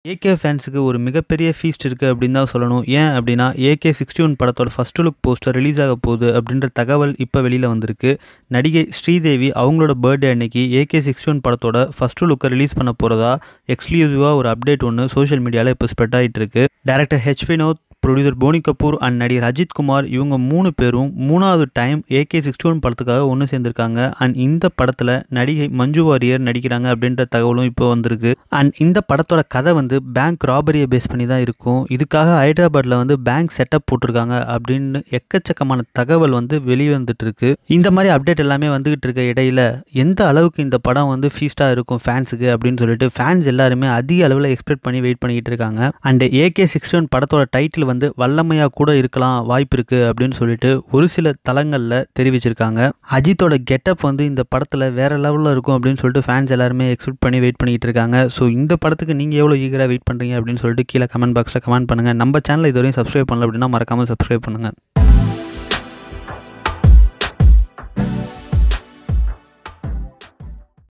AK ஃபேன்ஸுக்கு ஒரு மிகப்பெரிய ஃபீஸ்ட் இருக்குது அப்படின்னு தான் சொல்லணும் ஏன் அப்படின்னா ஏகே சிக்ஸ்டி ஒன் படத்தோட ஃபஸ்ட்டு லுக் போஸ்டர் ரிலீஸ் ஆக போகுது அப்படின்ற தகவல் இப்போ வெளியில் வந்திருக்கு நடிகை ஸ்ரீதேவி அவங்களோட பர்த்டே அன்னைக்கு ஏகே சிக்ஸ்டி ஒன் படத்தோட ஃபஸ்ட்டு லுக்கை ரிலீஸ் பண்ண போகிறதா எக்ஸ்க்ளூசிவாக ஒரு அப்டேட் ஒன்று சோஷியல் மீடியாவில் இப்போ ஸ்ப்ரெட் ஆகிட்டு இருக்கு director H Vinoth producer Boney Kapoor and நடிகர் அஜித் குமார் இவங்க மூணு பேரும் மூணாவது டைம் ஏகே சிக்ஸ்டி ஒன் படத்துக்காக ஒன்று சேர்ந்திருக்காங்க அண்ட் இந்த படத்தில் நடிகை மஞ்சு வாரியர் நடிக்கிறாங்க அப்படின்ற தகவலும் இப்போ வந்திருக்கு அண்ட் இந்த படத்தோட கதை வந்து பேங்க் ராபரியை பேஸ் பண்ணி தான் இருக்கும் இதுக்காக ஹைதராபாத்தில் வந்து பேங்க் செட்டப் போட்டிருக்காங்க அப்படின்னு எக்கச்சக்கமான தகவல் வந்து வெளியே வந்துட்டு இருக்கு இந்த மாதிரி அப்டேட் எல்லாமே வந்துகிட்டு இருக்க இடையில எந்த அளவுக்கு இந்த படம் வந்து ஃபீஸ்டாக இருக்கும் ஃபேன்ஸுக்கு அப்படின்னு சொல்லிட்டு ஃபேன்ஸ் எல்லாருமே அதிக அளவில் எக்ஸ்பெக்ட் பண்ணி வெயிட் பண்ணிக்கிட்டு இருக்காங்க அண்ட் ஏகே சிக்ஸ்டி ஒன் படத்தோட டைட்டில் வந்து வல்லமையாக கூட இருக்கலாம் வாய்ப்பு இருக்குது அப்படின்னு சொல்லிட்டு ஒரு சில தளங்களில் தெரிவிச்சிருக்காங்க அஜித்தோட கெட்டப் வந்து இந்த படத்தில் வேற லெவலில் இருக்கும் அப்படின்னு சொல்லிட்டு ஃபேன்ஸ் எல்லாருமே எக்ஸ்பெக்ட் பண்ணி வெயிட் பண்ணிட்டு இருக்காங்க ஸோ இந்த படத்துக்கு நீங்கள் எவ்வளோ ஈகராக வெயிட் பண்ணுறீங்க அப்படின்னு சொல்லிட்டு கீழே கமெண்ட் பாக்ஸில் கமெண்ட் பண்ணுங்கள் நம்ம சேனல் இதுவரையும் சப்ஸ்கிரைப் பண்ணல அப்படின்னா மறக்காமல் சப்ஸ்கிரைப் பண்ணுங்கள்